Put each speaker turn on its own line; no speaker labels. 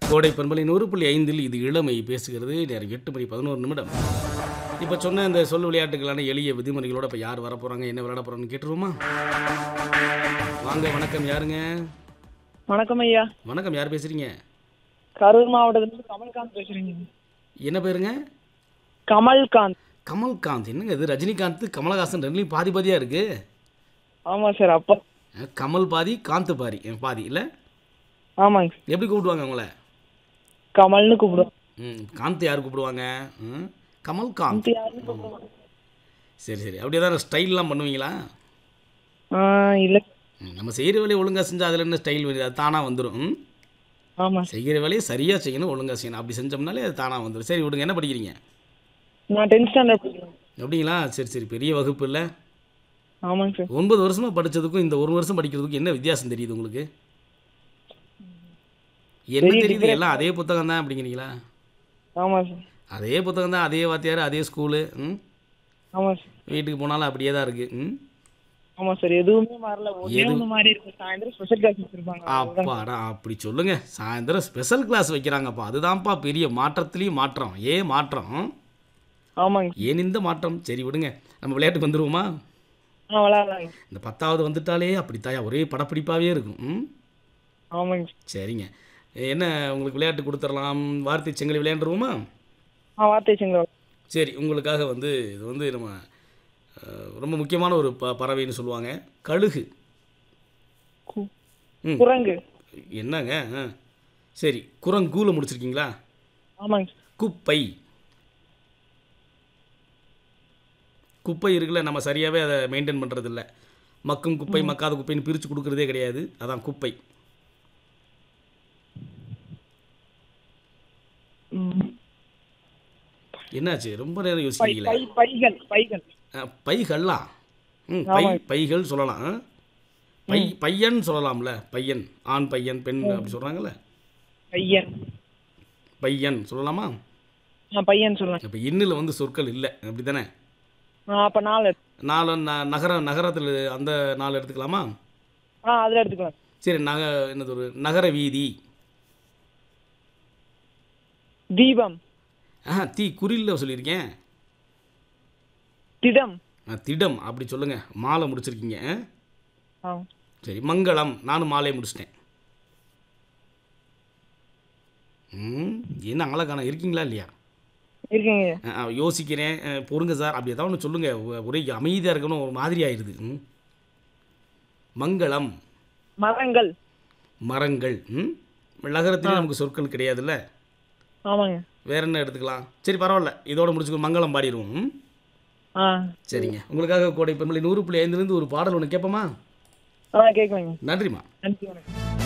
கோடை பண்பலை நூறு புள்ளி ஐந்தில் இது இளமை பேசுகிறது நேரம் எட்டு மணி பதினோரு நிமிடம் இப்போ சொன்ன இந்த சொல் விளையாட்டுகளான எளிய விதிமுறைகளோட இப்போ யார் வர போகிறாங்க என்ன விளையாட போகிறாங்கன்னு கேட்டுருவோமா வாங்க வணக்கம் யாருங்க
வணக்கம் ஐயா
வணக்கம் யார் பேசுகிறீங்க
கரூர் மாவட்டத்திலிருந்து கமல்காந்த் பேசுறீங்க
என்ன பேருங்க
கமல்காந்த்
கமல்காந்த் என்னங்க இது ரஜினிகாந்த் கமலஹாசன் ரெண்டுலையும் பாதி பாதியாக இருக்குது
ஆமா சார் அப்பா
கமல் பாதி காந்த் பாதி அஹ், பாதி இல்லை
ஆமாங்க சார்
எப்படி கூப்பிடுவாங்க உங்களை
கமல்னு கூப்பிடுவோம்
ம் காந்த் யார் கூப்பிடுவாங்க ம் கமல் காந்த்
யாருன்னு கூப்பிடுவோம்
சரி சரி அப்படியே தான் ஸ்டைல்லாம் பண்ணுவீங்களா
ஆ இல்ல
ம், நம்ம செய்கிற வேலையை ஒழுங்காக செஞ்சால் அதில் என்ன ஸ்டைல் வருது அது தானாக வந்துடும் ம்
ஆமா சார்
செய்கிற வேலையை சரியாக செய்யணும் ஒழுங்காக செய்யணும் அப்படி செஞ்சோம்னாலே அது தானாக வந்துடும் சரி விடுங்க என்ன படிக்கிறீங்க
நான் டென்த் ஸ்டாண்டர்ட் படிக்கிறேன்
அப்படிங்களா சரி சரி பெரிய வகுப்பு இல்லை
ஆமாங்க சார்
ஒன்பது வருஷமாக படித்ததுக்கும் இந்த ஒரு வருஷம் படிக்கிறதுக்கும் என்ன வித்தியாசம் தெரியுது உங்களுக்கு என்ன
பெரிய
தெரியுது எல்லாம் அதே புத்தகம் தான் அப்படிங்கிறீங்களா
ஆமா சார்
அதே புத்தகம் தான் அதே வாத்தியார் அதே ஸ்கூலு ம்
ஆமா சார்
வீட்டுக்கு போனாலும் அப்படியே தான் இருக்குது ம்
ஆமா சார் எதுவுமே மாறல ஒரே ஒன்று மாறி இருக்கு சாயந்தரம் ஸ்பெஷல் கிளாஸ் வச்சிருப்பாங்க
அப்பாடா அப்படி சொல்லுங்க சாயந்தரம் ஸ்பெஷல் கிளாஸ் வைக்கிறாங்கப்பா அதுதான்ப்பா பெரிய மாற்றத்துலேயும் மாற்றம் ஏன் மாற்றம்
ஆமாங்க
ஏன் இந்த மாற்றம் சரி விடுங்க நம்ம விளையாட்டுக்கு வந்துருவோமா
ஆ விளாட்லாங்க
இந்த பத்தாவது வந்துட்டாலே அப்படித்தாயா ஒரே படப்பிடிப்பாகவே இருக்கும் ம்
ஆமாங்க சார்
சரிங்க என்ன உங்களுக்கு விளையாட்டு கொடுத்துடலாம் வார்த்தை செங்கல் விளையாண்டுருவோமா
ஆ வார்த்தை வச்சுங்களா
சரி உங்களுக்காக வந்து இது வந்து நம்ம அஹ், ரொம்ப முக்கியமான ஒரு ப பறவைன்னு சொல்லுவாங்க கழுகு
கு-
ம்
குரங்கு
என்னங்க ஆ. சரி குரங்கூல முடிச்சிருக்கீங்களா
ஆமாங்க சார்
குப்பை குப்பை இருக்குல்ல நம்ம சரியாகவே அதை மெயின்டைன் பண்ணுறதில்ல மக்கும் குப்பை மக்காத குப்பைன்னு பிரித்து கொடுக்குறதே கிடையாது அதான் குப்பை
ம்.
என்னாச்சு ரொம்ப நேரம்
பை
யோசிக்கிறீங்களா
பை பைகள் பைகள்
ஆ, பைகள்லாம் ம் பை பைகள் சொல்லலாம் ஆ? பை பையன் சொல்லலாம்ல பையன் ஆண் பையன் பெண் அப்படி சொல்கிறாங்கல்ல
பையன்
பையன் சொல்லலாமா
ஆ பையன் சொல்லுங்க
இப்போ இன்னில் வந்து சொற்கள் இல்லை அப்படி தானே
ஆ அப்போ நாலு
நாலு ந நகர நகரத்தில் அந்த நாலு எடுத்துக்கலாமா
ஆ அதில் எடுத்துக்கலாம்
சரி நக என்னது ஒரு நகர வீதி
தீபம்
ஆஹா தீ குறில்ல சொல்லியிருக்கேன்
திடம்
ஆ, திடம் அப்படி சொல்லுங்கள் மாலை முடிச்சிருக்கீங்க ஆ?
ஆ
சரி மங்களம் நானும் மாலை முடிச்சிட்டேன் ம் என்ன அழகான இருக்கீங்களா இல்லையா
இருக்கீங்க
ஆ, ஆ, யோசிக்கிறேன் ஆ, பொறுங்க சார் அப்படி ஏதாவது ஒன்று சொல்லுங்கள் ஒ- ஒரே அமைதியாக இருக்கணும் ஒரு மாதிரி ஆயிடுது ம் மங்களம்
மரங்கள்
மரங்கள் ம் நகரத்திலே நமக்கு சொற்கள் கிடையாதுல்ல
ஆமாங்க
வேற என்ன எடுத்துக்கலாம் சரி பரவாயில்ல இதோட முடிச்சுக்கோ மங்களம் பாடிடுவோம் ம்?
ஆ
சரிங்க உங்களுக்காக கோடை பெண்மலை நூறு புள்ளி ஐந்துலேருந்து ஒரு பாடல் ஒன்று கேட்போமா
ஆ கேட்குறேங்க
நன்றிம்மா
நன்றி வணக்கம்